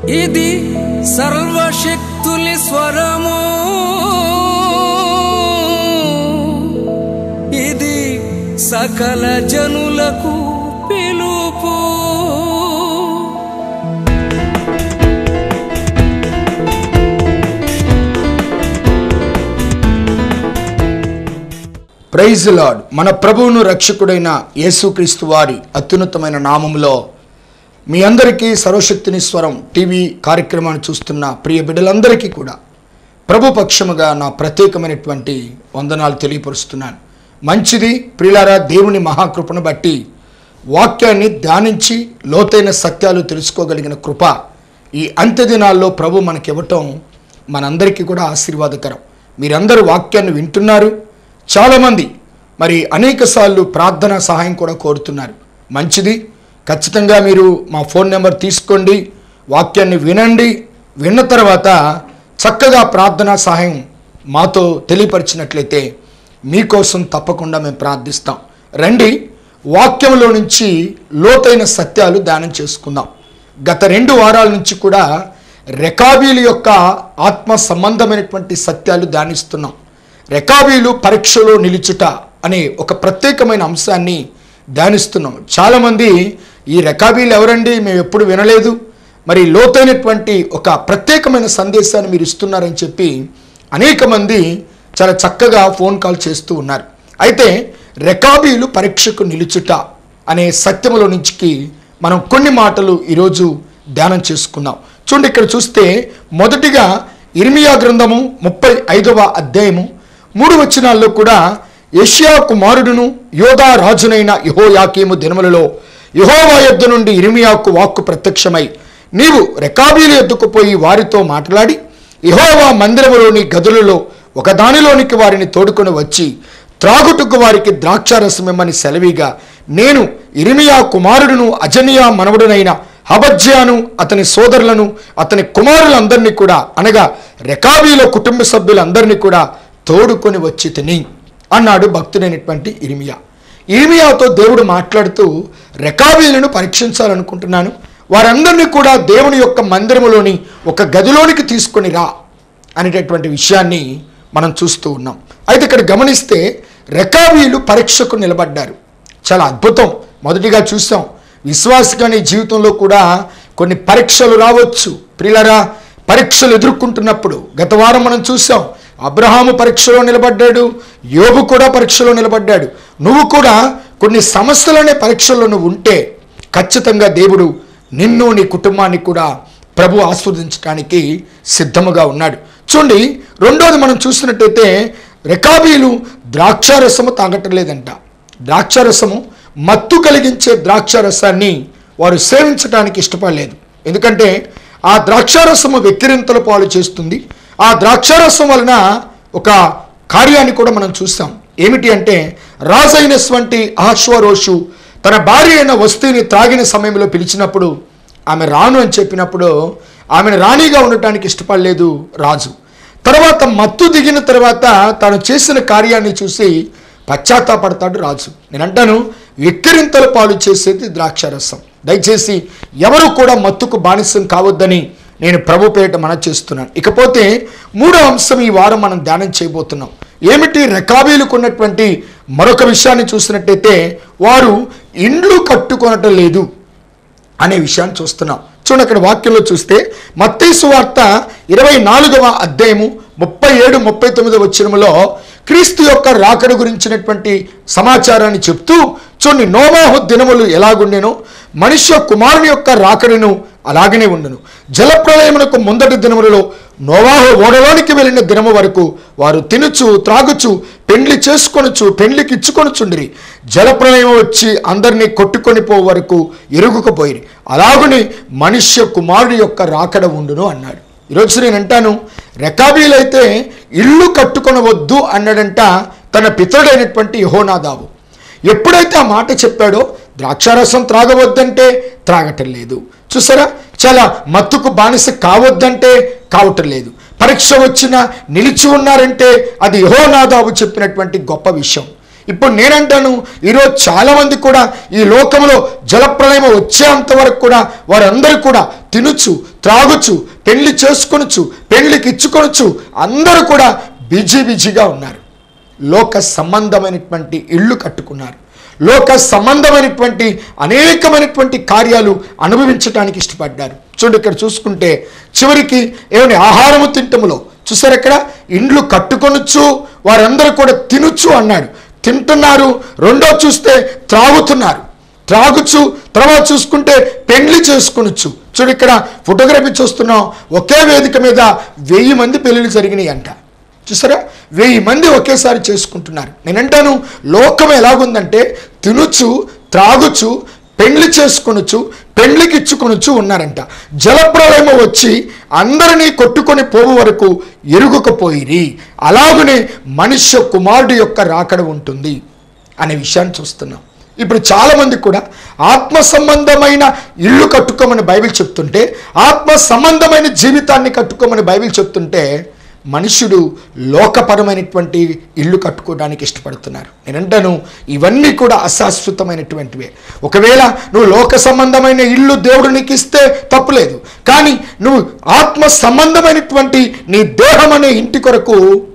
ఇది సర్వశక్తులి స్వరము ఇది సకల జనులకు పిలుపు ప్రైజ్ లార్డ్ మన ప్రభువును రక్షకుడైన యేసుక్రీస్తు వారి అత్యున్నతమైన నామములో మీ అందరికీ సర్వశక్తిని స్వరం టీవీ కార్యక్రమాన్ని చూస్తున్న ప్రియ బిడ్డలందరికీ కూడా ప్రభు పక్షముగా నా ప్రత్యేకమైనటువంటి వందనాలు తెలియపరుస్తున్నాను మంచిది ప్రియులారా దేవుని మహాకృపను బట్టి వాక్యాన్ని ధ్యానించి లోతైన సత్యాలు తెలుసుకోగలిగిన కృప ఈ అంత్య దినాల్లో ప్రభు మనకివ్వటం మనందరికీ కూడా ఆశీర్వాదకరం మీరందరూ వాక్యాన్ని వింటున్నారు చాలామంది మరి అనేక సార్లు ప్రార్థన సహాయం కూడా కోరుతున్నారు మంచిది ఖచ్చితంగా మీరు మా ఫోన్ నెంబర్ తీసుకోండి వాక్యాన్ని వినండి విన్న తర్వాత చక్కగా ప్రార్థనా సహాయం మాతో తెలియపరిచినట్లయితే మీకోసం తప్పకుండా మేము ప్రార్థిస్తాం రండి వాక్యంలో నుంచి లోతైన సత్యాలు ధ్యానం చేసుకుందాం గత రెండు వారాల నుంచి కూడా రెకాబీలు యొక్క ఆత్మ సంబంధమైనటువంటి సత్యాలు ధ్యానిస్తున్నాం రెకాబీలు పరీక్షలో నిలుచుట అనే ఒక ప్రత్యేకమైన అంశాన్ని ధ్యానిస్తున్నాం చాలామంది ఈ రెకాబీలు ఎవరండి మేము ఎప్పుడు వినలేదు మరి లోతైనటువంటి ఒక ప్రత్యేకమైన సందేశాన్ని మీరు ఇస్తున్నారని చెప్పి అనేక మంది చాలా చక్కగా ఫోన్ కాల్ చేస్తూ ఉన్నారు అయితే రెకాబీలు పరీక్షకు నిలుచుట అనే సత్యములో నుంచి మనం కొన్ని మాటలు ఈరోజు ధ్యానం చేసుకుందాం చూడండి ఇక్కడ చూస్తే మొదటిగా ఇర్మియా గ్రంథము ముప్పై ఐదవ అధ్యాయము మూడు వచనాల్లో కూడా యష్యా కుమారుడును యోధా రాజునైన యహోయాకీము దినములలో యహోవా యొద్ద నుండి ఇర్మియాకు వాక్కు ప్రత్యక్షమై నీవు రెకాబీలు ఎద్దుకు పోయి వారితో మాట్లాడి యహోవా మందిరములోని గదులలో ఒకదానిలోనికి వారిని తోడుకొని వచ్చి త్రాగుటకు వారికి ద్రాక్షారసమిమ్మని సెలవిగా నేను ఇరిమియా కుమారుడును అజనియా మనవడునైన హబజ్యాను అతని సోదరులను అతని కుమారులందరినీ కూడా అనగా రెకాబీల కుటుంబ సభ్యులందరినీ కూడా తోడుకొని వచ్చి తిని అన్నాడు భక్తుడైనటువంటి ఇరిమియా ఇరిమియాతో దేవుడు మాట్లాడుతూ రెకాబీలను పరీక్షించాలనుకుంటున్నాను వారందరినీ కూడా దేవుని యొక్క మందిరములోని ఒక గదిలోనికి తీసుకొని రా అనేటటువంటి విషయాన్ని మనం చూస్తూ ఉన్నాం అయితే ఇక్కడ గమనిస్తే రెకాబీలు పరీక్షకు నిలబడ్డారు చాలా అద్భుతం మొదటిగా చూసాం విశ్వాసగాని జీవితంలో కూడా కొన్ని పరీక్షలు రావచ్చు ప్రియులరా పరీక్షలు ఎదుర్కొంటున్నప్పుడు గత వారం మనం చూసాం అబ్రహాము పరీక్షలో నిలబడ్డాడు యోబు కూడా పరీక్షలో నిలబడ్డాడు నువ్వు కూడా కొన్ని సమస్యలనే పరీక్షల్లో నువ్వు ఉంటే ఖచ్చితంగా దేవుడు నిన్ను నీ కుటుంబాన్ని కూడా ప్రభు ఆస్వాదించడానికి సిద్ధముగా ఉన్నాడు చూడండి రెండోది మనం చూసినట్టయితే రెకాబీలు ద్రాక్షారసము తాగటం లేదంట ద్రాక్షారసము మత్తు కలిగించే ద్రాక్షారసాన్ని వారు సేవించడానికి ఇష్టపడలేదు ఎందుకంటే ఆ ద్రాక్షారసము వెక్కిరింతల పాలు చేస్తుంది ఆ ద్రాక్షారసం వలన ఒక కార్యాన్ని కూడా మనం చూస్తాం ఏమిటి అంటే రాజైనటువంటి ఆశ్వరోషు తన భార్య అయిన వస్తువుని త్రాగిన సమయంలో పిలిచినప్పుడు ఆమె రాను అని చెప్పినప్పుడు ఆమెను రాణిగా ఉండటానికి ఇష్టపడలేదు రాజు తర్వాత మత్తు దిగిన తర్వాత తాను చేసిన కార్యాన్ని చూసి పశ్చాత్తాపడతాడు రాజు నేను అంటాను వెక్కిరింతల పాలు చేసేది ద్రాక్షారసం దయచేసి ఎవరు కూడా మత్తుకు బానిసం కావద్దని నేను ప్రభు పేట మన చేస్తున్నాను ఇకపోతే మూడో అంశం ఈ వారం మనం ధ్యానం చేయబోతున్నాం ఏమిటి రెకాబీలకు ఉన్నటువంటి మరొక విషయాన్ని చూసినట్టయితే వారు ఇండ్లు కట్టుకొనటం లేదు అనే విషయాన్ని చూస్తున్నాం చూడండి అక్కడ వాక్యంలో చూస్తే మత్తైసు వార్త ఇరవై నాలుగవ అధ్యాయము ముప్పై ఏడు ముప్పై తొమ్మిది వచ్చినములో క్రీస్తు యొక్క రాకడ గురించినటువంటి సమాచారాన్ని చెప్తూ చూడండి నోమాహు దినములు ఎలాగుండెనో మనుష్య కుమారుని యొక్క రాకడను అలాగనే ఉండును జలప్రలయమునకు ముందటి దినములలో నోవాహు ఓడలోనికి వెళ్ళిన దినము వరకు వారు తినుచు త్రాగుచు పెండ్లి చేసుకొనుచు పెండ్లికి ఇచ్చుకొనుచుండిరి జలప్రలయం వచ్చి అందరినీ కొట్టుకొని పో వరకు ఎరుగుకపోయిరి అలాగుని మనుష్య కుమారుడి యొక్క రాకడ ఉండును అన్నాడు ఈరోజు నేను అంటాను రెకాబీలైతే ఇల్లు కట్టుకొనవద్దు అన్నాడంట తన పితరుడైనటువంటి యహోనాదావు ఎప్పుడైతే ఆ మాట చెప్పాడో ద్రాక్షారసం త్రాగవద్దంటే త్రాగటం లేదు చూసారా చాలా మత్తుకు బానిస కావద్దంటే కావటం లేదు పరీక్ష వచ్చినా నిలిచి ఉన్నారంటే అది యహోనాదావు చెప్పినటువంటి గొప్ప విషయం ఇప్పుడు నేనంటాను ఈరోజు చాలా మంది కూడా ఈ లోకంలో జలప్రలయం వచ్చేంత వరకు కూడా వారందరూ కూడా తినుచు త్రాగుచు పెళ్లి చేసుకొనొచ్చు పెళ్లికి ఇచ్చుకొనొచ్చు అందరూ కూడా బిజీ బిజీగా ఉన్నారు లోక సంబంధమైనటువంటి ఇళ్ళు కట్టుకున్నారు లోక సంబంధమైనటువంటి అనేకమైనటువంటి కార్యాలు అనుభవించడానికి ఇష్టపడ్డారు చూడండి ఇక్కడ చూసుకుంటే చివరికి ఏమని ఆహారము తింటములో చూసారు ఇక్కడ ఇండ్లు కట్టుకొనొచ్చు వారందరూ కూడా తినొచ్చు అన్నాడు తింటున్నారు రెండో చూస్తే త్రాగుతున్నారు త్రాగుచు తర్వాత చూసుకుంటే పెళ్లి చేసుకొనొచ్చు చూడు ఇక్కడ ఫోటోగ్రఫీ చూస్తున్నాం ఒకే వేదిక మీద వెయ్యి మంది పెళ్ళిళ్ళు జరిగినాయి అంట చూసారా వెయ్యి మంది ఒకేసారి చేసుకుంటున్నారు నేనంటాను లోకం ఎలాగుందంటే తినుచు త్రాగుచు పెళ్లి చేసుకొనొచ్చు పెళ్లికి ఇచ్చుకొనొచ్చు ఉన్నారంట జలప్రలయం వచ్చి అందరినీ కొట్టుకొని పోవు వరకు ఎరుగుకపోయిరి అలాగనే మనుష్య కుమారుడు యొక్క రాకడ ఉంటుంది అనే విషయాన్ని చూస్తున్నాం ఇప్పుడు చాలామంది కూడా ఆత్మ సంబంధమైన ఇల్లు కట్టుకోమని బైబిల్ చెప్తుంటే ఆత్మ సంబంధమైన జీవితాన్ని కట్టుకోమని బైబిల్ చెప్తుంటే మనుషుడు లోకపరమైనటువంటి ఇల్లు కట్టుకోవడానికి ఇష్టపడుతున్నారు నేనంటాను ఇవన్నీ కూడా అశాశ్వతమైనటువంటివే ఒకవేళ నువ్వు లోక సంబంధమైన ఇల్లు దేవుడు నీకు ఇస్తే తప్పులేదు కానీ నువ్వు ఆత్మ సంబంధమైనటువంటి నీ దేహం అనే ఇంటి కొరకు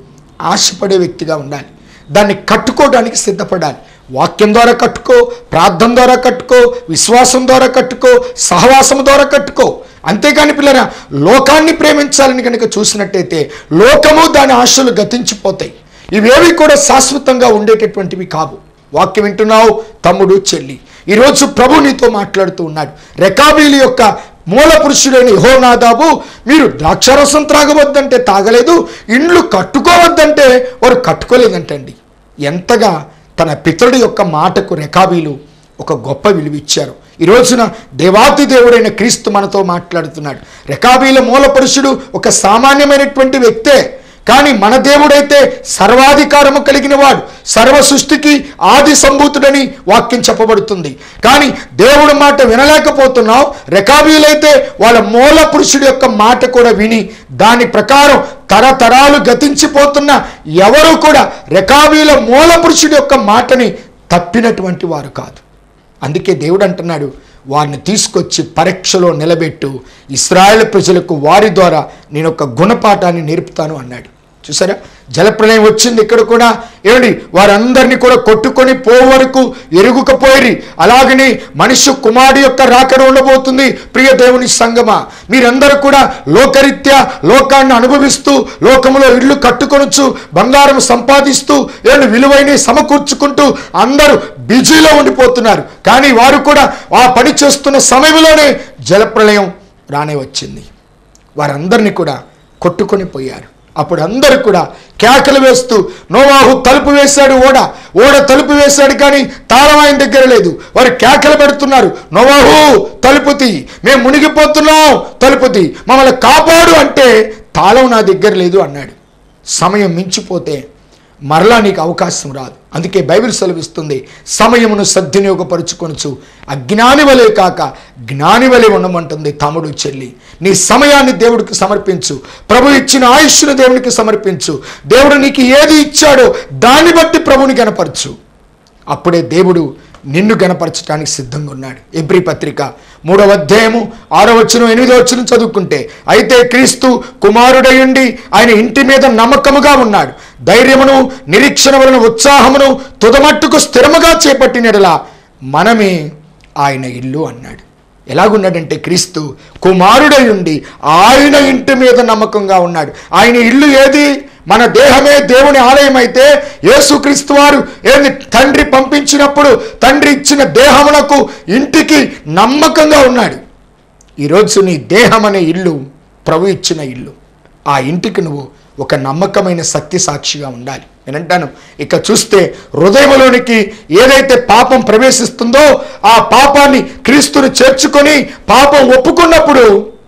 ఆశపడే వ్యక్తిగా ఉండాలి దాన్ని కట్టుకోవడానికి సిద్ధపడాలి వాక్యం ద్వారా కట్టుకో ప్రార్థన ద్వారా కట్టుకో విశ్వాసం ద్వారా కట్టుకో సహవాసం ద్వారా కట్టుకో అంతేగాని పిల్లరా లోకాన్ని ప్రేమించాలని కనుక చూసినట్టయితే లోకము దాని ఆశలు గతించిపోతాయి ఇవేవి కూడా శాశ్వతంగా ఉండేటటువంటివి కావు వాక్యం వింటున్నావు తమ్ముడు చెల్లి ఈరోజు ప్రభు నీతో మాట్లాడుతూ ఉన్నాడు రెకాబీలి యొక్క మూల పురుషుడైన యహోనాదాబు మీరు ద్రాక్షారసం త్రాగవద్దంటే తాగలేదు ఇండ్లు కట్టుకోవద్దంటే వారు కట్టుకోలేదంటండి ఎంతగా తన పితరుడి యొక్క మాటకు రెకాబీలు ఒక గొప్ప విలువ ఇచ్చారు ఈ రోజున దేవాతి దేవుడైన క్రీస్తు మనతో మాట్లాడుతున్నాడు రెకాబీల మూల పురుషుడు ఒక సామాన్యమైనటువంటి వ్యక్తే కానీ మన దేవుడైతే సర్వాధికారము కలిగిన వాడు సర్వ సృష్టికి ఆది సంభూతుడని వాక్యం చెప్పబడుతుంది కానీ దేవుడి మాట వినలేకపోతున్నావు రెకాబీలైతే వాళ్ళ మూల పురుషుడి యొక్క మాట కూడా విని దాని ప్రకారం తరతరాలు గతించిపోతున్న ఎవరు కూడా రెకాబీల మూల పురుషుడి యొక్క మాటని తప్పినటువంటి వారు కాదు అందుకే దేవుడు అంటున్నాడు వారిని తీసుకొచ్చి పరీక్షలో నిలబెట్టు ఇస్రాయేల్ ప్రజలకు వారి ద్వారా నేను ఒక గుణపాఠాన్ని నేర్పుతాను అన్నాడు చూసారా జలప్రలయం వచ్చింది ఇక్కడ కూడా ఏమండి వారందరినీ కూడా కొట్టుకొని పో వరకు ఎరుగుకపోయి అలాగనే మనిషి కుమారుడు యొక్క రాకడ ఉండబోతుంది ప్రియ దేవుని సంగమా మీరందరూ కూడా లోకరీత్యా లోకాన్ని అనుభవిస్తూ లోకములో ఇళ్ళు కట్టుకొనొచ్చు బంగారం సంపాదిస్తూ ఏళ్ళు విలువైన సమకూర్చుకుంటూ అందరూ బిజీలో ఉండిపోతున్నారు కానీ వారు కూడా ఆ పని చేస్తున్న సమయంలోనే జలప్రలయం రానే వచ్చింది వారందరినీ కూడా కొట్టుకొని పోయారు అప్పుడు అందరూ కూడా కేకలు వేస్తూ నోవాహు తలుపు వేశాడు ఓడ ఓడ తలుపు వేశాడు కానీ తాళం ఆయన దగ్గర లేదు వారు కేకలు పెడుతున్నారు నోవాహు తలుపు తీ మేము మునిగిపోతున్నాం తలుపు తీ మమ్మల్ని కాపాడు అంటే తాళం నా దగ్గర లేదు అన్నాడు సమయం మించిపోతే మరలా నీకు అవకాశం రాదు అందుకే బైబిల్ సెలవిస్తుంది సమయమును సద్వినియోగపరుచుకొనచ్చు అజ్ఞాని వలె కాక జ్ఞాని వలె ఉండమంటుంది తమ్ముడు చెల్లి నీ సమయాన్ని దేవుడికి సమర్పించు ప్రభు ఇచ్చిన ఆయుష్ను దేవునికి సమర్పించు దేవుడు నీకు ఏది ఇచ్చాడో దాన్ని బట్టి ప్రభుని గనపరచు అప్పుడే దేవుడు నిన్ను గణపరచడానికి సిద్ధంగా ఉన్నాడు ఎబ్రి పత్రిక మూడవ అధ్యాయము ఆరో వచ్చిన ఎనిమిదో వచ్చిన చదువుకుంటే అయితే క్రీస్తు కుమారుడయుండి ఆయన ఇంటి మీద నమ్మకముగా ఉన్నాడు ధైర్యమును నిరీక్షణ వలన ఉత్సాహమును తుదమట్టుకు స్థిరముగా చేపట్టినడలా మనమే ఆయన ఇల్లు అన్నాడు ఎలాగున్నాడంటే క్రీస్తు కుమారుడై ఉండి ఆయన ఇంటి మీద నమ్మకంగా ఉన్నాడు ఆయన ఇల్లు ఏది మన దేహమే దేవుని ఆలయం అయితే యేసుక్రీస్తు వారు ఏంది తండ్రి పంపించినప్పుడు తండ్రి ఇచ్చిన దేహమునకు ఇంటికి నమ్మకంగా ఉన్నాడు ఈరోజు నీ దేహం అనే ఇల్లు ప్రభు ఇచ్చిన ఇల్లు ఆ ఇంటికి నువ్వు ఒక నమ్మకమైన సత్య సాక్షిగా ఉండాలి నేనంటాను ఇక చూస్తే హృదయంలోనికి ఏదైతే పాపం ప్రవేశిస్తుందో ఆ పాపాన్ని క్రీస్తుని చేర్చుకొని పాపం ఒప్పుకున్నప్పుడు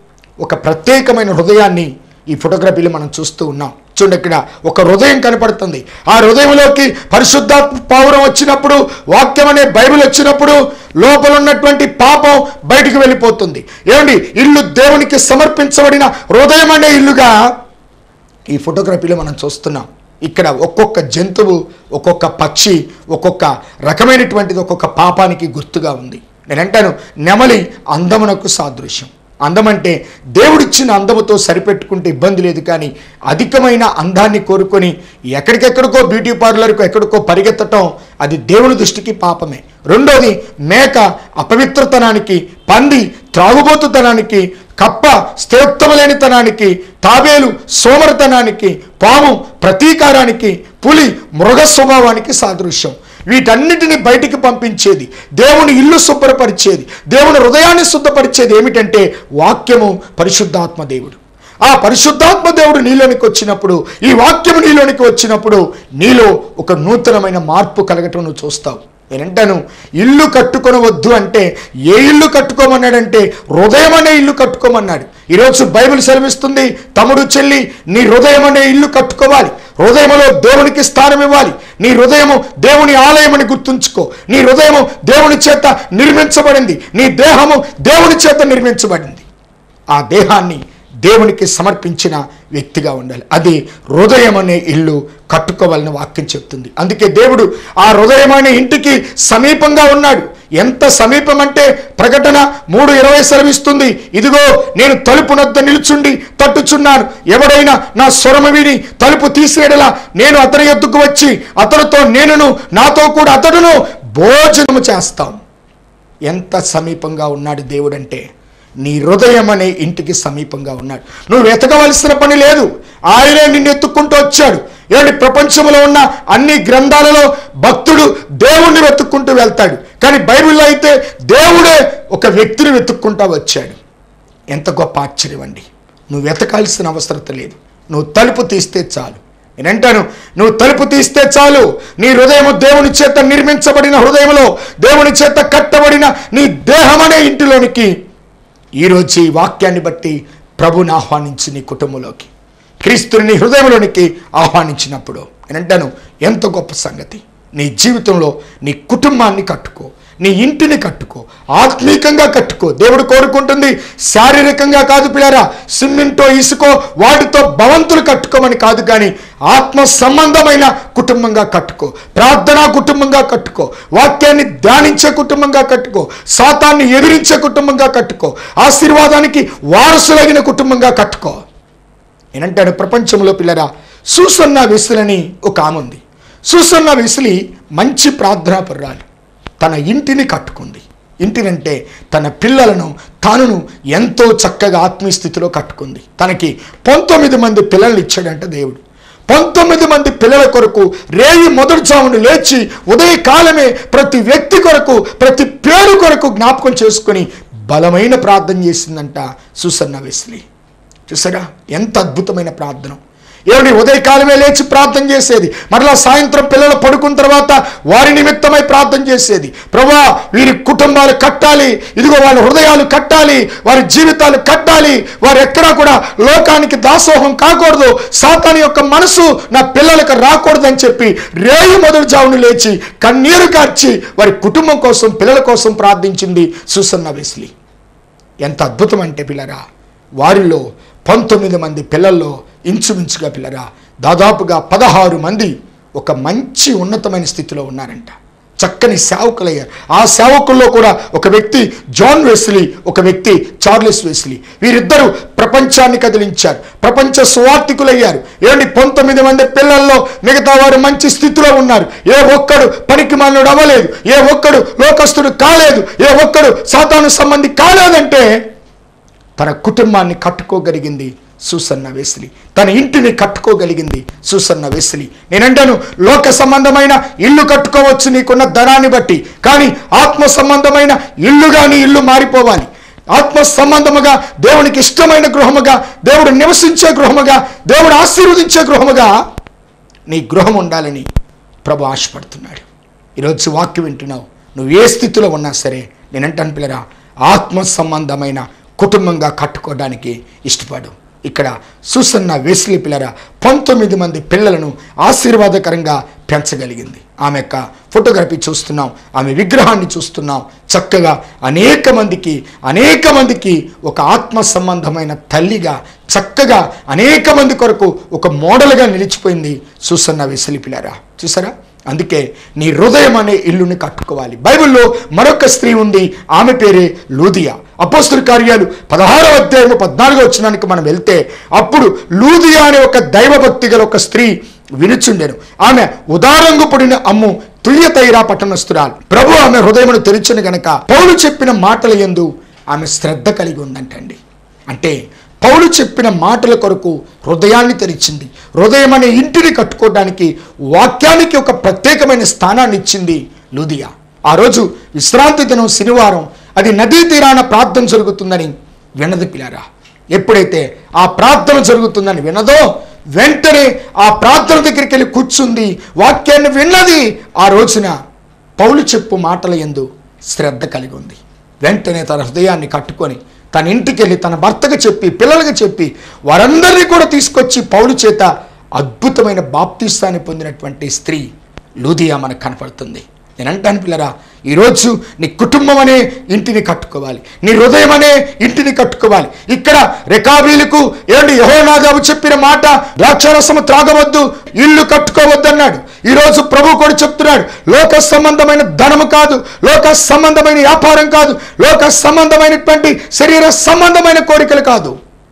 ఒక ప్రత్యేకమైన హృదయాన్ని ఈ ఫోటోగ్రఫీలో మనం చూస్తూ ఉన్నాం చూడండి ఇక్కడ ఒక హృదయం కనపడుతుంది ఆ హృదయంలోకి పరిశుద్ధాత్మ పౌరం వచ్చినప్పుడు వాక్యం అనే బైబిల్ వచ్చినప్పుడు లోపల ఉన్నటువంటి పాపం బయటికి వెళ్ళిపోతుంది ఏమండి ఇల్లు దేవునికి సమర్పించబడిన హృదయం అనే ఇల్లుగా ఈ ఫోటోగ్రఫీలో మనం చూస్తున్నాం ఇక్కడ ఒక్కొక్క జంతువు ఒక్కొక్క పక్షి ఒక్కొక్క రకమైనటువంటిది ఒక్కొక్క పాపానికి గుర్తుగా ఉంది నేను అంటాను నెమలి అందమునకు సాదృశ్యం అందమంటే దేవుడిచ్చిన అందముతో సరిపెట్టుకుంటే ఇబ్బంది లేదు కానీ అధికమైన అందాన్ని కోరుకొని ఎక్కడికెక్కడికో బ్యూటీ పార్లర్కు ఎక్కడికో పరిగెత్తటం అది దేవుని దృష్టికి పాపమే రెండోది మేక అపవిత్రతనానికి పంది త్రాగుబోతుతనానికి కప్ప స్థిరోక్తమలేనితనానికి తాబేలు సోమరతనానికి పాము ప్రతీకారానికి పులి మృగ స్వభావానికి సాదృశ్యం వీటన్నిటిని బయటికి పంపించేది దేవుని ఇల్లు శుభ్రపరిచేది దేవుని హృదయాన్ని శుద్ధపరిచేది ఏమిటంటే వాక్యము పరిశుద్ధాత్మ దేవుడు ఆ పరిశుద్ధాత్మ దేవుడు నీలోనికి వచ్చినప్పుడు ఈ వాక్యము నీలోనికి వచ్చినప్పుడు నీలో ఒక నూతనమైన మార్పు కలగటం నువ్వు చూస్తావు నేనంటాను ఇల్లు కట్టుకొనవద్దు అంటే ఏ ఇల్లు కట్టుకోమన్నాడంటే హృదయం అనే ఇల్లు కట్టుకోమన్నాడు ఈరోజు బైబిల్ సెలవిస్తుంది తమ్ముడు చెల్లి నీ హృదయం అనే ఇల్లు కట్టుకోవాలి హృదయములో దేవునికి స్థానం ఇవ్వాలి నీ హృదయము దేవుని ఆలయమని గుర్తుంచుకో నీ హృదయము దేవుని చేత నిర్మించబడింది నీ దేహము దేవుని చేత నిర్మించబడింది ఆ దేహాన్ని దేవునికి సమర్పించిన వ్యక్తిగా ఉండాలి అది హృదయం అనే ఇల్లు కట్టుకోవాలని వాక్యం చెప్తుంది అందుకే దేవుడు ఆ హృదయం అనే ఇంటికి సమీపంగా ఉన్నాడు ఎంత సమీపం అంటే ప్రకటన మూడు ఇరవై సెలవిస్తుంది ఇదిగో నేను తలుపు నద్ద నిలుచుండి తట్టుచున్నాను ఎవడైనా నా స్వరము విని తలుపు తీసేయడలా నేను అతని ఎద్దుకు వచ్చి అతనితో నేనును నాతో కూడా అతడును భోజనము చేస్తాం ఎంత సమీపంగా ఉన్నాడు దేవుడంటే నీ హృదయం అనే ఇంటికి సమీపంగా ఉన్నాడు నువ్వు వెతకవలసిన పని లేదు ఆయనే నిన్ను ఎత్తుక్కుంటూ వచ్చాడు ఏమిటి ప్రపంచంలో ఉన్న అన్ని గ్రంథాలలో భక్తుడు దేవుణ్ణి వెతుక్కుంటూ వెళ్తాడు కానీ బైబిల్లో అయితే దేవుడే ఒక వ్యక్తిని వెతుక్కుంటూ వచ్చాడు ఎంత గొప్ప ఆశ్చర్యం అండి నువ్వు వెతకాల్సిన అవసరత లేదు నువ్వు తలుపు తీస్తే చాలు నేనంటాను నువ్వు తలుపు తీస్తే చాలు నీ హృదయము దేవుని చేత నిర్మించబడిన హృదయంలో దేవుని చేత కట్టబడిన నీ దేహం అనే ఇంటిలోనికి ఈరోజు ఈ వాక్యాన్ని బట్టి ప్రభుని ఆహ్వానించి నీ కుటుంబంలోకి క్రీస్తుని నీ హృదయంలోనికి ఆహ్వానించినప్పుడు నేనంటాను ఎంత గొప్ప సంగతి నీ జీవితంలో నీ కుటుంబాన్ని కట్టుకో నీ ఇంటిని కట్టుకో ఆత్మీకంగా కట్టుకో దేవుడు కోరుకుంటుంది శారీరకంగా కాదు పిల్లరా సిమెంటో ఇసుకో వాటితో భవంతులు కట్టుకోమని కాదు కానీ ఆత్మ సంబంధమైన కుటుంబంగా కట్టుకో ప్రార్థనా కుటుంబంగా కట్టుకో వాక్యాన్ని ధ్యానించే కుటుంబంగా కట్టుకో సాతాన్ని ఎదిరించే కుటుంబంగా కట్టుకో ఆశీర్వాదానికి వారసులగిన కుటుంబంగా కట్టుకో నేనంటాను ప్రపంచంలో పిల్లరా సూసన్న విసులని ఒక ఆమె ఉంది సూసన్న విసిలి మంచి ప్రార్థనా పర్రాలు తన ఇంటిని కట్టుకుంది ఇంటినంటే తన పిల్లలను తానును ఎంతో చక్కగా ఆత్మీయ స్థితిలో కట్టుకుంది తనకి పంతొమ్మిది మంది పిల్లల్ని ఇచ్చాడంట దేవుడు పంతొమ్మిది మంది పిల్లల కొరకు రేయి మొదటి జామును లేచి ఉదయకాలమే ప్రతి వ్యక్తి కొరకు ప్రతి పేరు కొరకు జ్ఞాపకం చేసుకొని బలమైన ప్రార్థన చేసిందంట సుసన్న వెస్లీ చూసారా ఎంత అద్భుతమైన ప్రార్థన ఏమిటి ఉదయకాలమే లేచి ప్రార్థన చేసేది మరలా సాయంత్రం పిల్లలు పడుకున్న తర్వాత వారి నిమిత్తమై ప్రార్థన చేసేది ప్రభా వీరి కుటుంబాలు కట్టాలి ఇదిగో వాళ్ళ హృదయాలు కట్టాలి వారి జీవితాలు కట్టాలి వారు ఎక్కడా కూడా లోకానికి దాసోహం కాకూడదు సాతాని యొక్క మనసు నా పిల్లలకు రాకూడదని చెప్పి రేయి మొదటి జావును లేచి కన్నీరు కార్చి వారి కుటుంబం కోసం పిల్లల కోసం ప్రార్థించింది సుసన్న వెస్లీ ఎంత అద్భుతం అంటే పిల్లరా వారిలో పంతొమ్మిది మంది పిల్లల్లో ఇంచుమించుగా పిల్లరా దాదాపుగా పదహారు మంది ఒక మంచి ఉన్నతమైన స్థితిలో ఉన్నారంట చక్కని సేవకులయ్యారు ఆ సేవకుల్లో కూడా ఒక వ్యక్తి జాన్ వెస్లీ ఒక వ్యక్తి చార్లెస్ వెస్లీ వీరిద్దరూ ప్రపంచాన్ని కదిలించారు ప్రపంచ సువార్థికులయ్యారు ఏంటి పంతొమ్మిది మంది పిల్లల్లో మిగతా వారు మంచి స్థితిలో ఉన్నారు ఏ ఒక్కడు పనికి మానుడు అవ్వలేదు ఏ ఒక్కడు లోకస్తుడు కాలేదు ఏ ఒక్కడు సాతాను సంబంధి కాలేదంటే తన కుటుంబాన్ని కట్టుకోగలిగింది సూసన్న వెస్లి తన ఇంటిని కట్టుకోగలిగింది సూసన్న వెస్లి నేనంటాను లోక సంబంధమైన ఇల్లు కట్టుకోవచ్చు నీకున్న ధనాన్ని బట్టి కానీ ఆత్మ సంబంధమైన ఇల్లుగా నీ ఇల్లు మారిపోవాలి ఆత్మ సంబంధముగా దేవునికి ఇష్టమైన గృహముగా దేవుడు నివసించే గృహముగా దేవుడు ఆశీర్వదించే గృహముగా నీ గృహం ఉండాలని ప్రభు ఆశపడుతున్నాడు ఈరోజు వాక్యం వింటున్నావు నువ్వు ఏ స్థితిలో ఉన్నా సరే నేనంటాను పిల్లరా ఆత్మ సంబంధమైన కుటుంబంగా కట్టుకోవడానికి ఇష్టపడు ఇక్కడ సుసన్న వెస్లి పిల్లరా పంతొమ్మిది మంది పిల్లలను ఆశీర్వాదకరంగా పెంచగలిగింది ఆమె యొక్క ఫోటోగ్రఫీ చూస్తున్నాం ఆమె విగ్రహాన్ని చూస్తున్నాం చక్కగా అనేక మందికి అనేక మందికి ఒక ఆత్మ సంబంధమైన తల్లిగా చక్కగా అనేక మంది కొరకు ఒక మోడల్గా నిలిచిపోయింది చూస్తున్న విసలిపిలారా చూసారా అందుకే నీ హృదయం అనే ఇల్లుని కట్టుకోవాలి బైబిల్లో మరొక స్త్రీ ఉంది ఆమె పేరే లూదియా అపోస్తుల కార్యాలు పదహారవ అధ్యాయము పద్నాలుగో వచ్చినానికి మనం వెళ్తే అప్పుడు లూదియా అనే ఒక దైవభక్తి గల ఒక స్త్రీ వినుచుండెను ఆమె ఉదారంగు పడిన అమ్ము తుయ్యతైరా పట్టణస్తురాలు ప్రభు ఆమె హృదయమును తెరిచిన గనక పౌలు చెప్పిన మాటల యందు ఆమె శ్రద్ధ కలిగి ఉందంటండి అంటే పౌలు చెప్పిన మాటల కొరకు హృదయాన్ని తెరిచింది హృదయం అనే ఇంటిని కట్టుకోవడానికి వాక్యానికి ఒక ప్రత్యేకమైన స్థానాన్ని ఇచ్చింది లూదియా ఆ రోజు విశ్రాంతి దినం శనివారం అది నదీ తీరాన ప్రార్థన జరుగుతుందని వినది పిల్లారా ఎప్పుడైతే ఆ ప్రార్థన జరుగుతుందని వినదో వెంటనే ఆ ప్రార్థన దగ్గరికి వెళ్ళి కూర్చుంది వాక్యాన్ని విన్నది ఆ రోజున పౌలు చెప్పు మాటల యందు శ్రద్ధ కలిగి ఉంది వెంటనే తన హృదయాన్ని కట్టుకొని తన ఇంటికి వెళ్ళి తన భర్తకు చెప్పి పిల్లలకు చెప్పి వారందరినీ కూడా తీసుకొచ్చి పౌలు చేత అద్భుతమైన బాప్తిస్తాన్ని పొందినటువంటి స్త్రీ లూదియా మనకు కనపడుతుంది నేను అంటాను పిల్లరా ఈరోజు నీ కుటుంబం అనే ఇంటిని కట్టుకోవాలి నీ హృదయం అనే ఇంటిని కట్టుకోవాలి ఇక్కడ రెకాబీలకు ఏమండి యహోనాదాబు చెప్పిన మాట ద్రాక్షారసము త్రాగవద్దు ఇల్లు కట్టుకోవద్దు అన్నాడు ఈరోజు ప్రభు కూడా చెప్తున్నాడు లోక సంబంధమైన ధనము కాదు లోక సంబంధమైన వ్యాపారం కాదు లోక సంబంధమైనటువంటి శరీర సంబంధమైన కోరికలు కాదు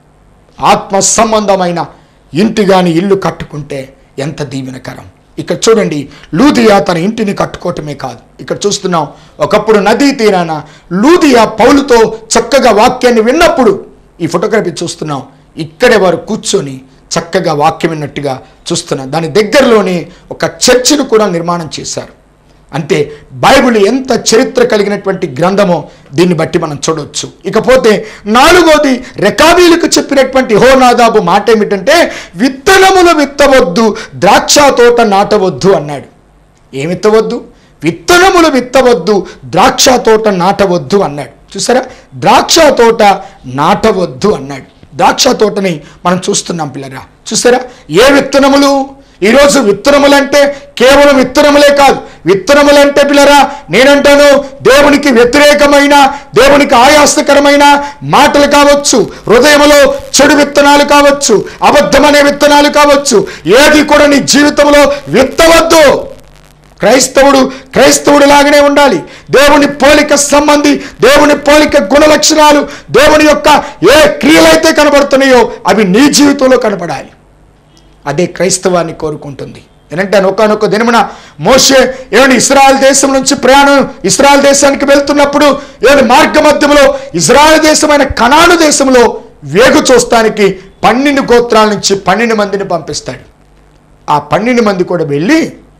ఆత్మ సంబంధమైన ఇంటి గాని ఇల్లు కట్టుకుంటే ఎంత దీవెనకరం ఇక్కడ చూడండి లూదియా తన ఇంటిని కట్టుకోవటమే కాదు ఇక్కడ చూస్తున్నాం ఒకప్పుడు నదీ తీరాన లూదియా పౌలుతో చక్కగా వాక్యాన్ని విన్నప్పుడు ఈ ఫోటోగ్రఫీ చూస్తున్నాం ఇక్కడే వారు కూర్చొని చక్కగా వాక్యం విన్నట్టుగా చూస్తున్నాం దాని దగ్గరలోనే ఒక చర్చిని కూడా నిర్మాణం చేశారు అంటే బైబిల్ ఎంత చరిత్ర కలిగినటువంటి గ్రంథమో దీన్ని బట్టి మనం చూడవచ్చు ఇకపోతే నాలుగోది రెకాబీలకు చెప్పినటువంటి హోనాదాబు మాట ఏమిటంటే విత్తనములు విత్తవద్దు ద్రాక్ష తోట నాటవద్దు అన్నాడు ఏమి విత్తవద్దు విత్తనములు విత్తవద్దు ద్రాక్ష తోట నాటవద్దు అన్నాడు చూసారా ద్రాక్ష తోట నాటవద్దు అన్నాడు ద్రాక్ష తోటని మనం చూస్తున్నాం పిల్లరా చూసారా ఏ విత్తనములు ఈరోజు విత్తనములంటే కేవలం విత్తనములే కాదు విత్తనములంటే పిల్లరా నేనంటాను దేవునికి వ్యతిరేకమైన దేవునికి ఆయాసకరమైన మాటలు కావచ్చు హృదయంలో చెడు విత్తనాలు కావచ్చు అబద్ధమనే విత్తనాలు కావచ్చు ఏది కూడా నీ జీవితంలో విత్తవద్దు క్రైస్తవుడు క్రైస్తవుడు లాగానే ఉండాలి దేవుని పోలిక సంబంధి దేవుని పోలిక గుణ లక్షణాలు దేవుని యొక్క ఏ క్రియలైతే కనబడుతున్నాయో అవి నీ జీవితంలో కనపడాలి అదే క్రైస్తవాన్ని కోరుకుంటుంది ఏంటంటే ఒకనొక దినమున మోషే ఏమని ఇస్రాయల్ దేశం నుంచి ప్రయాణం ఇస్రాయల్ దేశానికి వెళ్తున్నప్పుడు ఏమి మార్గ మధ్యంలో ఇజ్రాయల్ దేశమైన కనాను దేశంలో వేగు చూస్తానికి పన్నెండు గోత్రాల నుంచి పన్నెండు మందిని పంపిస్తాడు ఆ పన్నెండు మంది కూడా వెళ్ళి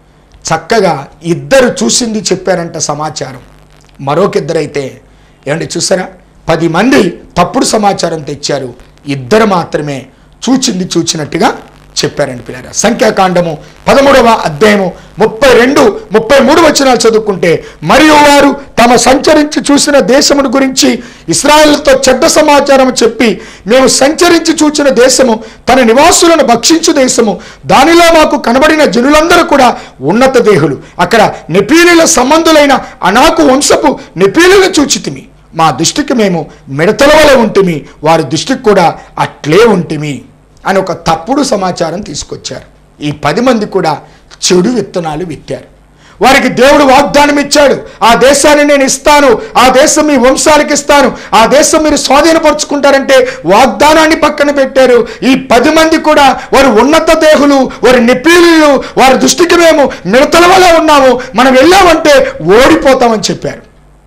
చక్కగా ఇద్దరు చూసింది చెప్పారంట సమాచారం మరొకిద్దరైతే ఏమండి చూసారా పది మంది తప్పుడు సమాచారం తెచ్చారు ఇద్దరు మాత్రమే చూచింది చూచినట్టుగా చెప్పారండి పిల్లరా సంఖ్యాకాండము పదమూడవ అధ్యాయము ముప్పై రెండు ముప్పై మూడు వచనాలు చదువుకుంటే మరియు వారు తమ సంచరించి చూసిన దేశమును గురించి ఇస్రాయేల్తో చెడ్డ సమాచారం చెప్పి మేము సంచరించి చూచిన దేశము తన నివాసులను భక్షించు దేశము దానిలో మాకు కనబడిన జనులందరూ కూడా ఉన్నత దేహులు అక్కడ నెపీలుల సంబంధులైన అనాకు వంశపు నెపీలులను చూచితిమి మా దృష్టికి మేము మిడతల వలె ఉంటిమి వారి దృష్టికి కూడా అట్లే ఉంటిమి అని ఒక తప్పుడు సమాచారం తీసుకొచ్చారు ఈ పది మంది కూడా చెడు విత్తనాలు విత్తారు వారికి దేవుడు వాగ్దానం ఇచ్చాడు ఆ దేశాన్ని నేను ఇస్తాను ఆ దేశం మీ వంశాలకు ఇస్తాను ఆ దేశం మీరు స్వాధీనపరుచుకుంటారంటే వాగ్దానాన్ని పక్కన పెట్టారు ఈ పది మంది కూడా వారు ఉన్నత దేహులు వారి నిపీలు వారి దృష్టికి మేము మిడతల వల్ల ఉన్నాము మనం వెళ్ళామంటే ఓడిపోతామని చెప్పారు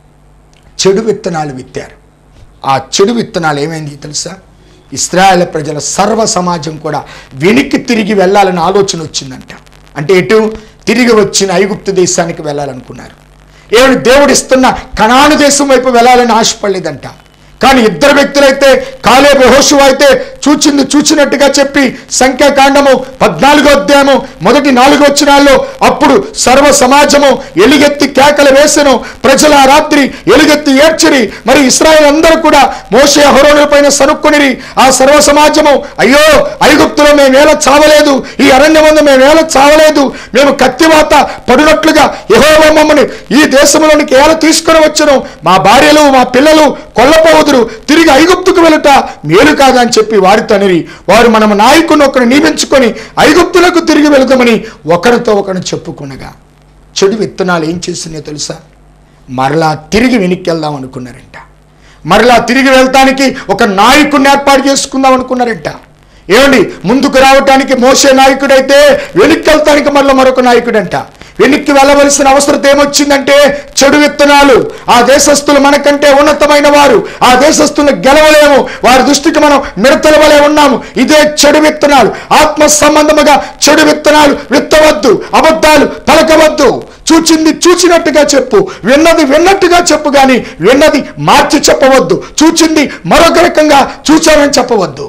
చెడు విత్తనాలు విత్తారు ఆ చెడు విత్తనాలు ఏమైంది తెలుసా ఇస్రాయేల్ ప్రజల సర్వ సమాజం కూడా వెనక్కి తిరిగి వెళ్ళాలని ఆలోచన వచ్చిందంట అంటే ఎటు తిరిగి వచ్చిన ఐగుప్తు దేశానికి వెళ్ళాలనుకున్నారు ఏమి దేవుడు ఇస్తున్న కణాను దేశం వైపు వెళ్ళాలని ఆశపడలేదంట కానీ ఇద్దరు వ్యక్తులైతే కాలేబు హోషు అయితే చూచింది చూచినట్టుగా చెప్పి సంఖ్యాకాండము పద్నాలుగో అధ్యాయము మొదటి నాలుగు వచ్చినాల్లో అప్పుడు సర్వ సమాజము ఎలుగెత్తి కేకలు వేసెను ప్రజల ఆ రాత్రి ఎలుగెత్తి ఏడ్చిరి మరి ఇస్రాయేల్ అందరూ కూడా మోసే హరోనుల పైన సరుక్కునిరి ఆ సర్వ సమాజము అయ్యో ఐగుప్తులో మేము వేళ చావలేదు ఈ అరణ్యమందు మేము వేళ చావలేదు మేము కత్తివాత పడినట్లుగా యెహోవా మమ్మల్ని ఈ దేశంలోనికి ఏల తీసుకుని వచ్చును మా భార్యలు మా పిల్లలు కొల్లపోవదురు తిరిగి ఐగుప్తుకు వెళుట మేలు కాదా అని చెప్పి వారితో అనిరి వారు మనము నాయకుని ఒకరు నియమించుకొని ఐగుప్తులకు తిరిగి వెళదామని ఒకరితో ఒకరు చెప్పుకునగా చెడు విత్తనాలు ఏం చేసినాయో తెలుసా మరలా తిరిగి వెనక్కి వెళ్దాం అనుకున్నారంట మరలా తిరిగి వెళ్తానికి ఒక నాయకుడిని ఏర్పాటు చేసుకుందాం అనుకున్నారంట ఏమండి ముందుకు రావటానికి మోసే నాయకుడైతే వెనక్కి వెళ్తానికి మళ్ళీ మరొక నాయకుడంట వెనక్కి వెళ్ళవలసిన అవసరం ఏమొచ్చిందంటే చెడు విత్తనాలు ఆ దేశస్తులు మనకంటే ఉన్నతమైన వారు ఆ దేశస్తులను గెలవలేము వారి దృష్టికి మనం మిడతల వలె ఉన్నాము ఇదే చెడు విత్తనాలు ఆత్మ సంబంధముగా చెడు విత్తనాలు విత్తవద్దు అబద్ధాలు పలకవద్దు చూచింది చూచినట్టుగా చెప్పు విన్నది విన్నట్టుగా చెప్పు కానీ విన్నది మార్చి చెప్పవద్దు చూచింది మరొక రకంగా చూచానని చెప్పవద్దు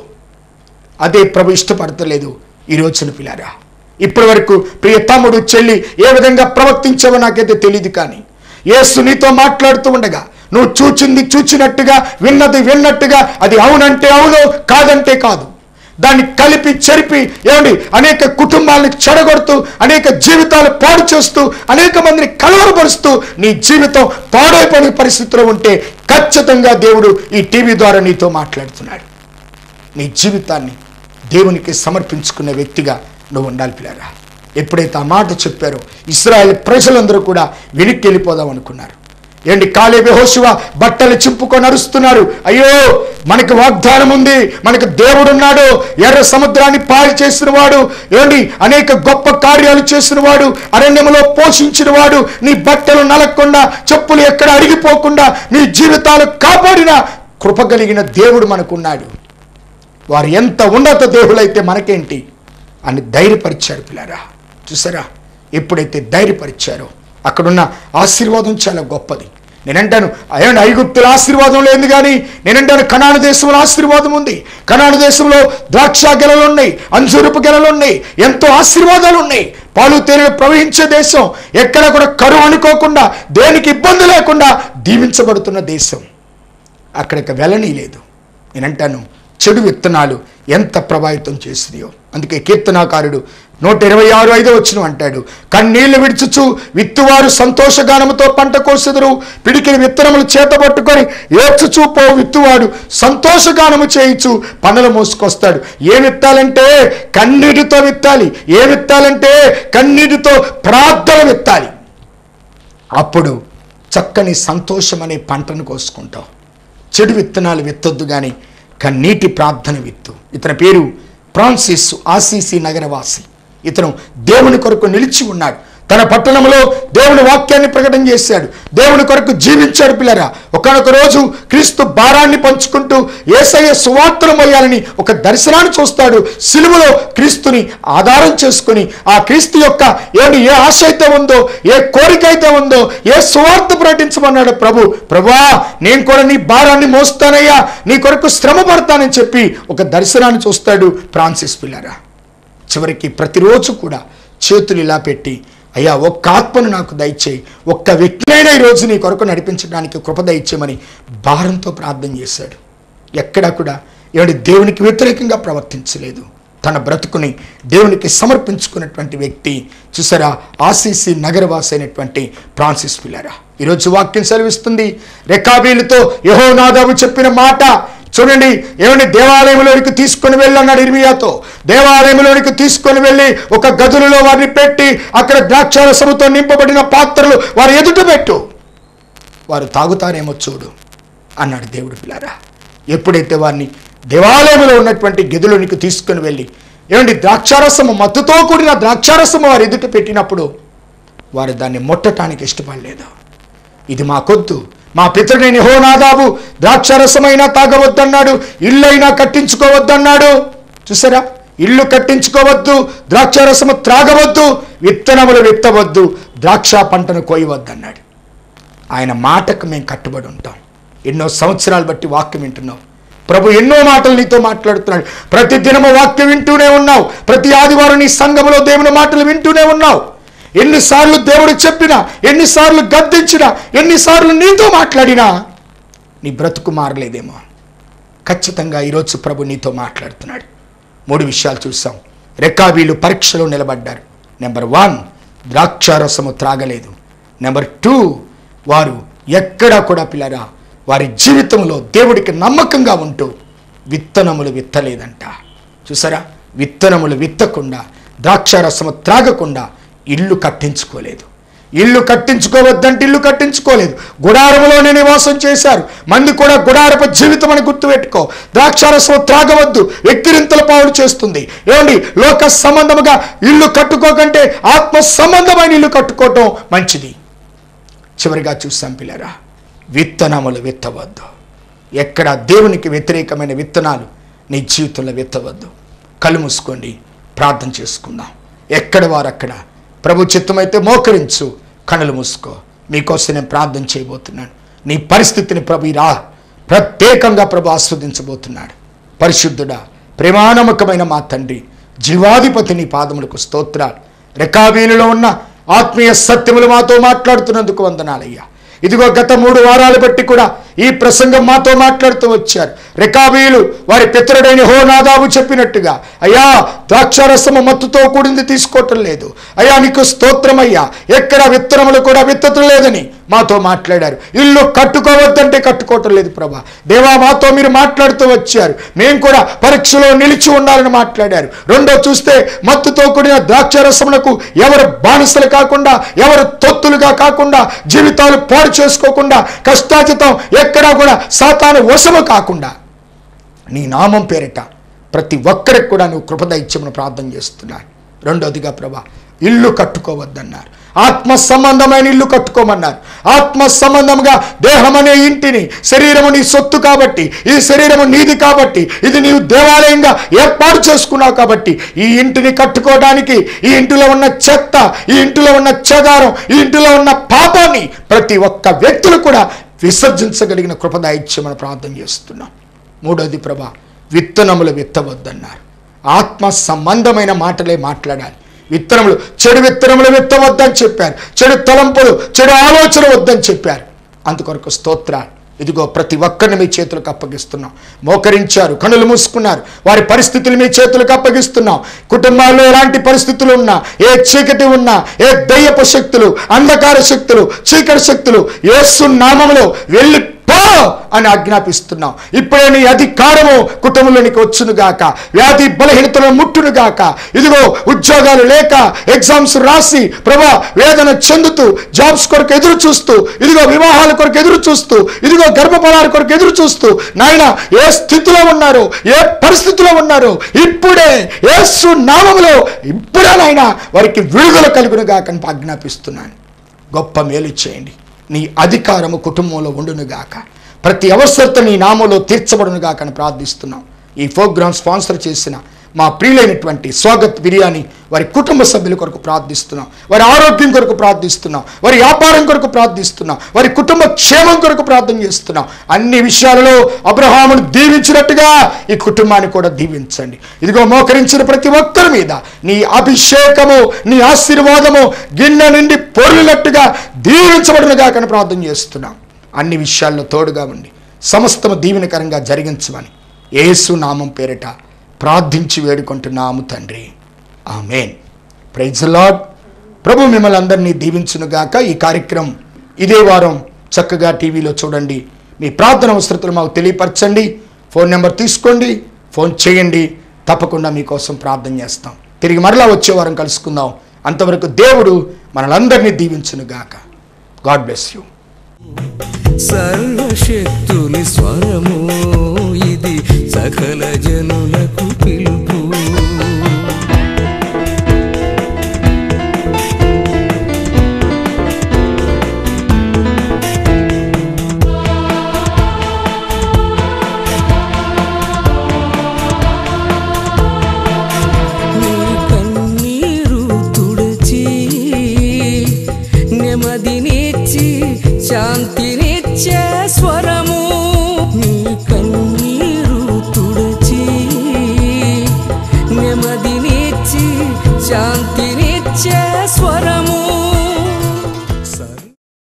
అదే ప్రభు ఇష్టపడతలేదు ఈ రోజున పిల్లారా ఇప్పటి వరకు ప్రియ తమ్ముడు చెల్లి ఏ విధంగా ప్రవర్తించావో నాకైతే తెలియదు కానీ యేసు నీతో మాట్లాడుతూ ఉండగా నువ్వు చూచింది చూచినట్టుగా విన్నది విన్నట్టుగా అది అవునంటే అవును కాదంటే కాదు దాన్ని కలిపి చెరిపి ఏమండి అనేక కుటుంబాలను చెడగొడుతూ అనేక జీవితాలు పాడు చేస్తూ అనేక మందిని కలవరపరుస్తూ నీ జీవితం పాడైపోయిన పరిస్థితిలో ఉంటే ఖచ్చితంగా దేవుడు ఈ టీవీ ద్వారా నీతో మాట్లాడుతున్నాడు నీ జీవితాన్ని దేవునికి సమర్పించుకునే వ్యక్తిగా నువ్వు ఉండాలి పిల్లరా ఎప్పుడైతే ఆ మాట చెప్పారో ఇస్రాయేల్ ప్రజలందరూ కూడా వెనక్కి వెళ్ళిపోదాం అనుకున్నారు ఏంటి కాలేబి హోషువ బట్టలు చింపుకొని అరుస్తున్నారు అయ్యో మనకు వాగ్దానం ఉంది మనకు దేవుడు ఉన్నాడు ఎర్ర సముద్రాన్ని పాలు చేసిన వాడు ఏంటి అనేక గొప్ప కార్యాలు చేసిన వాడు అరణ్యములో పోషించిన వాడు నీ బట్టలు నలగకుండా చెప్పులు ఎక్కడ అడిగిపోకుండా నీ జీవితాలు కాపాడిన కృప కలిగిన దేవుడు మనకున్నాడు వారు ఎంత ఉన్నత దేవులైతే మనకేంటి అని ధైర్యపరిచారు పిల్లరా చూసారా ఎప్పుడైతే ధైర్యపరిచారో అక్కడున్న ఆశీర్వాదం చాలా గొప్పది నేనంటాను అయ్యండి ఐగుప్తుల ఆశీర్వాదం లేదు కానీ నేనంటాను కనాను దేశంలో ఆశీర్వాదం ఉంది కనాను దేశంలో ద్రాక్ష గెలలు ఉన్నాయి అంజూరపు గెలలు ఉన్నాయి ఎంతో ఆశీర్వాదాలు ఉన్నాయి పాలు తేనెలు ప్రవహించే దేశం ఎక్కడ కూడా కరువు అనుకోకుండా దేనికి ఇబ్బంది లేకుండా దీవించబడుతున్న దేశం అక్కడికి వెళ్ళనీ లేదు నేనంటాను చెడు విత్తనాలు ఎంత ప్రభావితం చేసినాయో అందుకే కీర్తనాకారుడు నూట ఇరవై ఆరు ఐదో వచ్చిన అంటాడు కన్నీళ్లు విడుచుచు విత్తువారు సంతోషగానముతో పంట కోసెదరు పిడికిన విత్తనములు చేతబట్టుకొని ఏడ్చుచూ పో విత్తువాడు సంతోషగానము చేయించు పనులు మోసుకొస్తాడు ఏ విత్తాలంటే కన్నీటితో విత్తాలి ఏ విత్తాలంటే కన్నీటితో ప్రార్థన విత్తాలి అప్పుడు చక్కని సంతోషం అనే పంటను కోసుకుంటావు చెడు విత్తనాలు విత్తొద్దు కానీ కన్నీటి ప్రార్థన విత్తు ఇతని పేరు ఫ్రాన్సిస్ ఆసీసీ నగరవాసి ఇతను దేవుని కొరకు నిలిచి ఉన్నాడు తన పట్టణంలో దేవుని వాక్యాన్ని ప్రకటన చేశాడు దేవుని కొరకు జీవించాడు పిల్లరా ఒకనొక రోజు క్రీస్తు భారాన్ని పంచుకుంటూ ఏసయ్య సువార్తలు మోయాలని ఒక దర్శనాన్ని చూస్తాడు సిలువలో క్రీస్తుని ఆధారం చేసుకుని ఆ క్రీస్తు యొక్క ఏంటి ఏ ఆశ అయితే ఉందో ఏ కోరిక అయితే ఉందో ఏ సువార్త ప్రకటించమన్నాడు ప్రభు ప్రభా నేను కూడా నీ భారాన్ని మోస్తానయ్యా నీ కొరకు శ్రమ పడతానని చెప్పి ఒక దర్శనాన్ని చూస్తాడు ఫ్రాన్సిస్ పిల్లరా చివరికి ప్రతిరోజు కూడా చేతులు ఇలా పెట్టి అయ్యా ఒక్క ఆత్మను నాకు దయచేయి ఒక్క వ్యక్తినైనా ఈరోజు నీ కొరకు నడిపించడానికి కృప దయచేయమని భారంతో ప్రార్థన చేశాడు ఎక్కడా కూడా ఏడు దేవునికి వ్యతిరేకంగా ప్రవర్తించలేదు తన బ్రతుకుని దేవునికి సమర్పించుకున్నటువంటి వ్యక్తి చూసారా ఆసీసీ నగరవాసి అయినటువంటి ఫ్రాన్సిస్ పిల్లరా ఈరోజు వాక్యం సెలవిస్తుంది రెకాబీలతో యహో నాదాబు చెప్పిన మాట చూడండి ఏమండి దేవాలయంలోనికి తీసుకొని వెళ్ళి అన్నాడు ఇర్మియాతో దేవాలయంలోనికి తీసుకొని వెళ్ళి ఒక గదులలో వారిని పెట్టి అక్కడ ద్రాక్షారసముతో నింపబడిన పాత్రలు వారి ఎదుట పెట్టు వారు తాగుతారేమో చూడు అన్నాడు దేవుడు పిల్లారా ఎప్పుడైతే వారిని దేవాలయంలో ఉన్నటువంటి గదిలోనికి తీసుకొని వెళ్ళి ఏమండి ద్రాక్షారసము మత్తుతో కూడిన ద్రాక్షారసము వారి ఎదుట పెట్టినప్పుడు వారు దాన్ని ముట్టటానికి ఇష్టపడలేదు ఇది మాకొద్దు మా పితృని హోనాదాబు ద్రాక్షరసమైనా తాగవద్దన్నాడు ఇల్లైనా కట్టించుకోవద్దన్నాడు చూసారా ఇల్లు కట్టించుకోవద్దు ద్రాక్షరసము త్రాగవద్దు విత్తనములు విత్తవద్దు ద్రాక్ష పంటను కోయవద్దన్నాడు ఆయన మాటకు మేము కట్టుబడి ఉంటాం ఎన్నో సంవత్సరాలు బట్టి వాక్యం వింటున్నాం ప్రభు ఎన్నో మాటలు నీతో మాట్లాడుతున్నాడు ప్రతి దినము వాక్యం వింటూనే ఉన్నావు ప్రతి ఆదివారం నీ సంఘములో దేవుని మాటలు వింటూనే ఉన్నావు ఎన్నిసార్లు దేవుడు చెప్పినా ఎన్నిసార్లు గద్దించినా ఎన్నిసార్లు నీతో మాట్లాడినా నీ బ్రతుకు మారలేదేమో ఖచ్చితంగా ఈరోజు ప్రభు నీతో మాట్లాడుతున్నాడు మూడు విషయాలు చూసాం రెకాబీలు పరీక్షలో నిలబడ్డారు నెంబర్ వన్ ద్రాక్షారసము త్రాగలేదు నెంబర్ టూ వారు ఎక్కడా కూడా పిల్లరా వారి జీవితంలో దేవుడికి నమ్మకంగా ఉంటూ విత్తనములు విత్తలేదంట చూసారా విత్తనములు విత్తకుండా ద్రాక్షారసము త్రాగకుండా ఇల్లు కట్టించుకోలేదు ఇల్లు కట్టించుకోవద్దంటే ఇల్లు కట్టించుకోలేదు గుడారములోనే నివాసం చేశారు మంది కూడా గుడారపు జీవితం అని గుర్తుపెట్టుకో ద్రాక్షారసం త్రాగవద్దు వ్యక్తిరింతల పావులు చేస్తుంది ఏమండి లోక సంబంధముగా ఇల్లు కట్టుకోకంటే ఆత్మ సంబంధమైన ఇల్లు కట్టుకోవటం మంచిది చివరిగా చూసాం పిల్లరా విత్తనములు విత్తవద్దు ఎక్కడ దేవునికి వ్యతిరేకమైన విత్తనాలు నీ జీవితంలో విత్తవద్దు కళ్ళు మూసుకోండి ప్రార్థన చేసుకుందాం ఎక్కడ వారు అక్కడ ప్రభు చిత్తమైతే మోకరించు కనులు మూసుకో మీకోసం నేను ప్రార్థన చేయబోతున్నాను నీ పరిస్థితిని ప్రభు రా ప్రత్యేకంగా ప్రభు ఆస్వాదించబోతున్నాడు పరిశుద్ధుడా ప్రేమానమ్మకమైన మా తండ్రి జీవాధిపతి నీ పాదములకు స్తోత్రాలు రెకాబీలులో ఉన్న ఆత్మీయ సత్యములు మాతో మాట్లాడుతున్నందుకు వందనాలయ్యా ఇదిగో గత మూడు వారాలు బట్టి కూడా ఈ ప్రసంగం మాతో మాట్లాడుతూ వచ్చారు రెకాబీలు వారి పితరుడైన హోనాదాబు చెప్పినట్టుగా అయ్యా ద్రాక్షారసము మత్తుతో కూడింది తీసుకోవటం లేదు అయ్యా నీకు స్తోత్రమయ్యా ఎక్కడ విత్తనములు కూడా విత్తటం లేదని మాతో మాట్లాడారు ఇల్లు కట్టుకోవద్దంటే కట్టుకోవటం లేదు ప్రభా దేవా మాతో మీరు మాట్లాడుతూ వచ్చారు మేము కూడా పరీక్షలో నిలిచి ఉండాలని మాట్లాడారు రెండో చూస్తే మత్తుతో కూడిన ద్రాక్షారసములకు ఎవరు బానిసలు కాకుండా ఎవరు తొత్తులుగా కాకుండా జీవితాలు పాడు చేసుకోకుండా కష్టాచితం ఎక్కడా కూడా సాతాను వశము కాకుండా నీ నామం పేరిట ప్రతి ఒక్కరికి కూడా నువ్వు కృపద ఇచ్చమని ప్రార్థన చేస్తున్నాను రెండోదిగా ప్రభా ఇల్లు కట్టుకోవద్దన్నారు ఆత్మ సంబంధమైన ఇల్లు కట్టుకోమన్నారు ఆత్మ సంబంధంగా దేహం అనే ఇంటిని శరీరము నీ సొత్తు కాబట్టి ఈ శరీరము నీది కాబట్టి ఇది నీవు దేవాలయంగా ఏర్పాటు చేసుకున్నావు కాబట్టి ఈ ఇంటిని కట్టుకోవడానికి ఈ ఇంటిలో ఉన్న చెత్త ఈ ఇంటిలో ఉన్న చెదారం ఈ ఇంటిలో ఉన్న పాపాన్ని ప్రతి ఒక్క వ్యక్తులు కూడా విసర్జించగలిగిన కృపదాయిత్యమని ప్రార్థన చేస్తున్నాం మూడోది ప్రభా విత్తనములు విత్తవద్దన్నారు ఆత్మ సంబంధమైన మాటలే మాట్లాడాలి విత్తనములు చెడు విత్తనములు విత్తవద్దని చెప్పారు చెడు తలంపులు చెడు ఆలోచన వద్దని చెప్పారు అందుకొరకు స్తోత్రాలు ఇదిగో ప్రతి ఒక్కరిని మీ చేతులకు అప్పగిస్తున్నాం మోకరించారు కనులు మూసుకున్నారు వారి పరిస్థితులు మీ చేతులకు అప్పగిస్తున్నాం కుటుంబాల్లో ఎలాంటి పరిస్థితులు ఉన్నా ఏ చీకటి ఉన్నా ఏ దయ్యపు శక్తులు అంధకార శక్తులు చీకటి శక్తులు యేసు నామములో వెళ్ళి పో అని ఆజ్ఞాపిస్తున్నాం ఇప్పుడే నీ అధికారము కుటుంబంలోనికి వచ్చును గాక వ్యాధి బలహీనతలను ముట్టును గాక ఇదిగో ఉద్యోగాలు లేక ఎగ్జామ్స్ రాసి ప్రభా వేదన చెందుతూ జాబ్స్ కొరకు ఎదురు చూస్తూ ఇదిగో వివాహాల కొరకు ఎదురు చూస్తూ ఇదిగో గర్భఫలాల కొరకు ఎదురు చూస్తూ నాయన ఏ స్థితిలో ఉన్నారు ఏ పరిస్థితిలో ఉన్నారు ఇప్పుడే యేసు నామములో ఇప్పుడే నాయన వారికి విడుదల కలుగును గాకని ఆజ్ఞాపిస్తున్నాను గొప్ప మేలు చేయండి నీ అధికారము కుటుంబంలో ఉండునుగాక ప్రతి అవసరత నీ నామంలో తీర్చబడునుగాక అని ప్రార్థిస్తున్నాం ఈ ప్రోగ్రామ్ స్పాన్సర్ చేసిన మా ప్రియులైనటువంటి స్వాగత్ బిర్యానీ వారి కుటుంబ సభ్యుల కొరకు ప్రార్థిస్తున్నాం వారి ఆరోగ్యం కొరకు ప్రార్థిస్తున్నాం వారి వ్యాపారం కొరకు ప్రార్థిస్తున్నాం వారి కుటుంబ క్షేమం కొరకు ప్రార్థన చేస్తున్నాం అన్ని విషయాలలో అబ్రహామును దీవించినట్టుగా ఈ కుటుంబాన్ని కూడా దీవించండి ఇదిగో మోకరించిన ప్రతి ఒక్కరి మీద నీ అభిషేకము నీ ఆశీర్వాదము గిన్నె నుండి పొరులినట్టుగా దీవించబడినగా కని ప్రార్థన చేస్తున్నాం అన్ని విషయాల్లో తోడుగా ఉండి సమస్తము దీవెనకరంగా జరిగించమని యేసు నామం పేరిట ప్రార్థించి వేడుకుంటున్నాము తండ్రి ఆమెన్ ప్రైజ్ లాడ్ ప్రభు మిమ్మల్ని అందరినీ దీవించునుగాక ఈ కార్యక్రమం ఇదే వారం చక్కగా టీవీలో చూడండి మీ ప్రార్థన అవసరతలు మాకు తెలియపరచండి ఫోన్ నెంబర్ తీసుకోండి ఫోన్ చేయండి తప్పకుండా మీకోసం ప్రార్థన చేస్తాం తిరిగి మరలా వచ్చే వారం కలుసుకుందాం అంతవరకు దేవుడు మనలందరినీ దీవించునుగాక గాడ్ బ్లెస్ యూ సర్వశక్తుని స్వరము ఇది సకల జనులకు పిలుపు నీ కన్నీరు తుడిచి నెమ్మదినిచ్చి శాంతినిచ్చే స్వరము నీ కన్నీరు నెమ్మదినిచ్చి శాంతినిచ్చే స్వరము